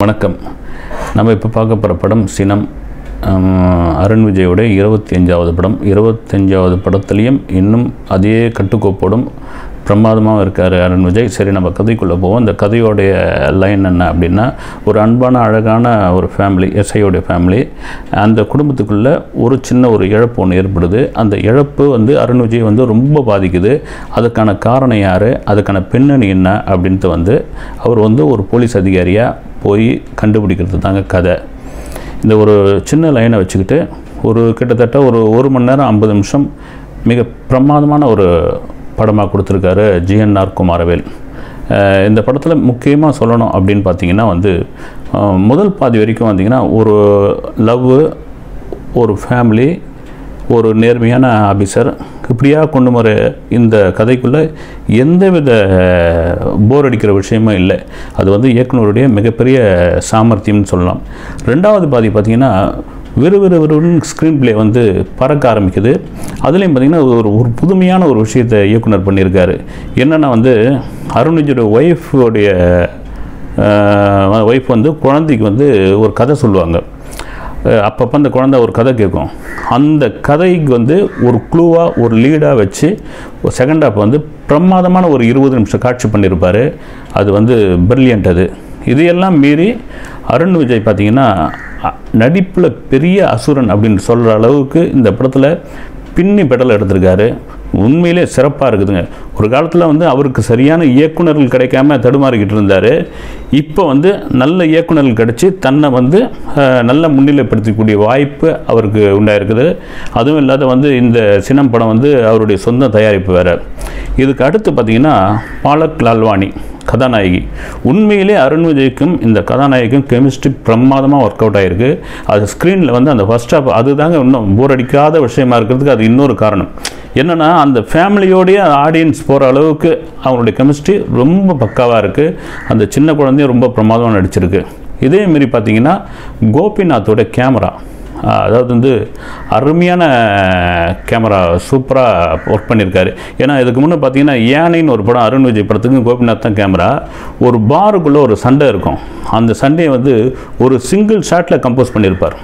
வணக்கம் நம்ம இப்போ பார்க்க போகிற படம் சினம் ஆம், அருண் விஜயோட இருபத்தி அஞ்சாவது படம் இருபத்தஞ்சாவது படத்துலேயும் இன்னும் அதே கட்டுக்கோப்போடும் பிரமாதமாக இருக்கார் அருண் விஜய் சரி நம்ம கதைக்குள்ளே போவோம் இந்த கதையோடைய லைன் என்ன அப்படின்னா ஒரு அன்பான அழகான ஒரு ஃபேமிலி எஸ்ஐயோடைய ஃபேமிலி அந்த குடும்பத்துக்குள்ளே ஒரு சின்ன ஒரு இழப்பு ஒன்று ஏற்படுது அந்த இழப்பு வந்து அருண் விஜய் வந்து ரொம்ப பாதிக்குது அதுக்கான காரணம் யார் அதுக்கான பின்னணி என்ன அப்படின்ட்டு வந்து அவர் வந்து ஒரு போலீஸ் அதிகாரியாக போய் கண்டுபிடிக்கிறது தாங்க கதை இந்த ஒரு சின்ன லைனை வச்சுக்கிட்டு ஒரு கிட்டத்தட்ட ஒரு ஒரு மணி நேரம் ஐம்பது நிமிஷம் மிக பிரமாதமான ஒரு படமாக கொடுத்துருக்காரு ஜிஎன்ஆர் குமாரவேல் அஹ் இந்த படத்தில் முக்கியமாக சொல்லணும் அப்படின்னு பார்த்தீங்கன்னா வந்து அஹ் முதல் பாதி வரைக்கும் பார்த்தீங்கன்னா ஒரு லவ் ஒரு ஃபேமிலி ஒரு நேர்மையான ஆபீசர் இப்படியா கொண்டு வர இந்த கதைக்குள்ளே எந்தவித போர் அடிக்கிற விஷயமும் இல்லை அது வந்து இயக்குனருடைய மிகப்பெரிய சாமர்த்தியம்னு சொல்லலாம் ரெண்டாவது பாதி பார்த்திங்கன்னா விறு விறு விறுன்னு ஸ்க்ரீன் ப்ளே வந்து பறக்க ஆரம்பிக்குது அதுலேயும் பார்த்திங்கன்னா ஒரு ஒரு புதுமையான ஒரு விஷயத்தை இயக்குனர் பண்ணியிருக்காரு என்னென்னா வந்து அருண்விஜோட ஒய்ஃபோடைய ஒய்ஃப் வந்து குழந்தைக்கு வந்து ஒரு கதை சொல்லுவாங்க அஹ் அப்பப்போ அந்த குழந்தை ஒரு கதை கேட்கும் அந்த கதைக்கு வந்து ஒரு க்ளூவாக ஒரு லீடாக வச்சு ஒரு செகண்ட் ஹாஃப் வந்து பிரமாதமான ஒரு இருபது நிமிஷம் காட்சி பண்ணியிருப்பார் அது வந்து பிரில்லியன்ட் அது இதையெல்லாம் மீறி அருண் விஜய் பார்த்தீங்கன்னா நடிப்பில் பெரிய அசுரன் அப்படின்னு சொல்கிற அளவுக்கு இந்த படத்தில் பின்னி பெடல் எடுத்திருக்காரு உண்மையிலே சிறப்பாக இருக்குதுங்க ஒரு காலத்தில் வந்து அவருக்கு சரியான இயக்குனர்கள் கிடைக்காம தடுமாறிக்கிட்டு இருந்தார் இப்போ வந்து நல்ல இயக்குனர்கள் கிடைச்சி தன்னை வந்து அஹ், நல்ல முன்னிலைப்படுத்தக்கூடிய வாய்ப்பு அவருக்கு உண்டாயிருக்குது அதுவும் இல்லாத வந்து இந்த சினம் படம் வந்து அவருடைய சொந்த தயாரிப்பு வேறு இதுக்கு அடுத்து பார்த்திங்கன்னா பாலக் லால்வாணி கதாநாயகி உண்மையிலே அருண் விஜய்க்கும் இந்த கதாநாயகிக்கும் கெமிஸ்ட்ரி பிரமாதமாக ஒர்க் அவுட் ஆகிருக்கு அது ஸ்க்ரீனில் வந்து அந்த ஃபர்ஸ்ட் ஹாஃப் அதுதாங்க இன்னும் போர் அடிக்காத விஷயமா இருக்கிறதுக்கு அது இன்னொரு காரணம் என்னென்னா அந்த ஃபேமிலியோடைய ஆடியன்ஸ் போகிற அளவுக்கு அவங்களுடைய கெமிஸ்ட்ரி ரொம்ப பக்காவாக இருக்குது அந்த சின்ன குழந்தையும் ரொம்ப பிரமாதமாக நடிச்சிருக்கு இதே மாரி பார்த்தீங்கன்னா கோபிநாத்தோட கேமரா அதாவது வந்து அருமையான கேமரா சூப்பராக ஒர்க் பண்ணியிருக்காரு ஏன்னா இதுக்கு முன்னே பார்த்தீங்கன்னா யானைன்னு ஒரு படம் அருண் விஜய் படத்துக்கு கோபிநாத் தான் கேமரா ஒரு பாருக்குள்ளே ஒரு சண்டை இருக்கும் அந்த சண்டையை வந்து ஒரு சிங்கிள் ஷாட்டில் கம்போஸ் பண்ணியிருப்பார்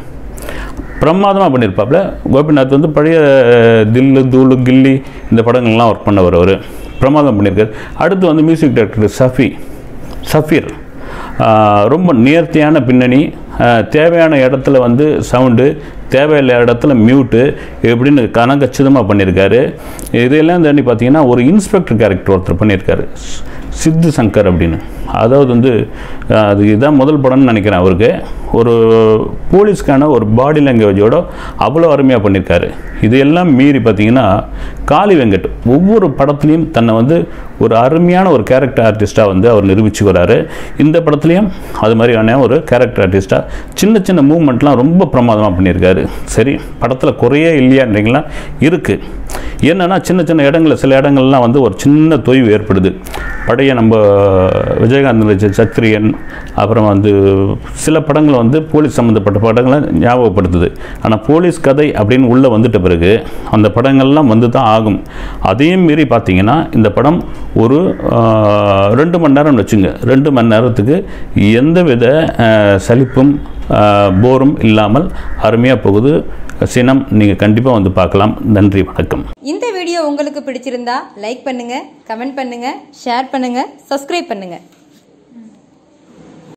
பிரமாதமாக பண்ணியிருப்பாப்புல கோபிநாத் வந்து பழைய அஹ், தில்லு தூளு கில்லி இந்த படங்கள்லாம் ஒர்க் பண்ணவர் அவர் பிரமாதம் பண்ணியிருக்காரு அடுத்து வந்து மியூசிக் டைரக்டர் சஃபி சஃபீர் ஆஹ், ரொம்ப நேர்த்தியான பின்னணி ஆஹ், தேவையான இடத்துல வந்து சவுண்டு தேவையில்ல இடத்துல மியூட்டு இப்படின்னு கனகச்சிதமாக பண்ணியிருக்காரு இதெல்லாம் தாண்டி பார்த்தீங்கன்னா ஒரு இன்ஸ்பெக்டர் கேரக்டர் ஒருத்தர் பண்ணியிருக்காரு ஸ்- சித்து சங்கர் அப்படின்னு அதாவது வந்து ஆஹ், அது இதுதான் முதல் படம்னு நினைக்கிறேன் அவருக்கு ஒரு போலீஸ்க்கான ஒரு பாடி லாங்குவேஜோட அவ்வளோ அருமையாக பண்ணியிருக்காரு இதையெல்லாம் மீறி பார்த்தீங்கன்னா காளி வெங்கட் ஒவ்வொரு படத்துலையும் தன்னை வந்து ஒரு அருமையான ஒரு கேரக்டர் ஆர்டிஸ்ட்டாக வந்து அவர் நிரூபிச்சுக்கிறாரு இந்த படத்துலையும் அது மாதிரியான ஒரு கேரக்டர் ஆர்டிஸ்ட்டாக சின்ன சின்ன மூமெண்ட்லாம் ரொம்ப பிரமாதமாக பண்ணியிருக்காரு சரி படத்தில் குறையே இல்லையான்றீங்களா இருக்குது என்னன்னா சின்ன சின்ன இடங்களில் சில இடங்கள்லாம் வந்து ஒரு சின்ன தொய்வு ஏற்படுது பழைய நம்ம விஜயகாந்த் நடிச்ச சத்ரியன் அப்புறம் வந்து சில படங்கள் வந்து போலீஸ் சம்மந்தப்பட்ட படங்களை ஞாபகப்படுத்துது ஆனால் போலீஸ் கதை அப்படின்னு உள்ளே வந்துட்ட பிறகு அந்த படங்கள்லாம் வந்து தான் ஆகும் அதையும் மீறி பார்த்தீங்கன்னா இந்த படம் ஒரு ஆஹ், ரெண்டு மணி நேரம் வச்சுங்க ரெண்டு மணி நேரத்துக்கு எந்தவித ஆஹ், சலிப்பும் ஆஹ், போரும் இல்லாமல் அருமையாக போகுது சினம் நீங்கள் கண்டிப்பாக வந்து பார்க்கலாம் நன்றி வணக்கம் இந்த வீடியோ உங்களுக்கு பிடிச்சிருந்தா லைக் பண்ணுங்க கமெண்ட் பண்ணுங்க ஷேர் பண்ணுங்க சப்ஸ்கிரைப் பண்ணுங்க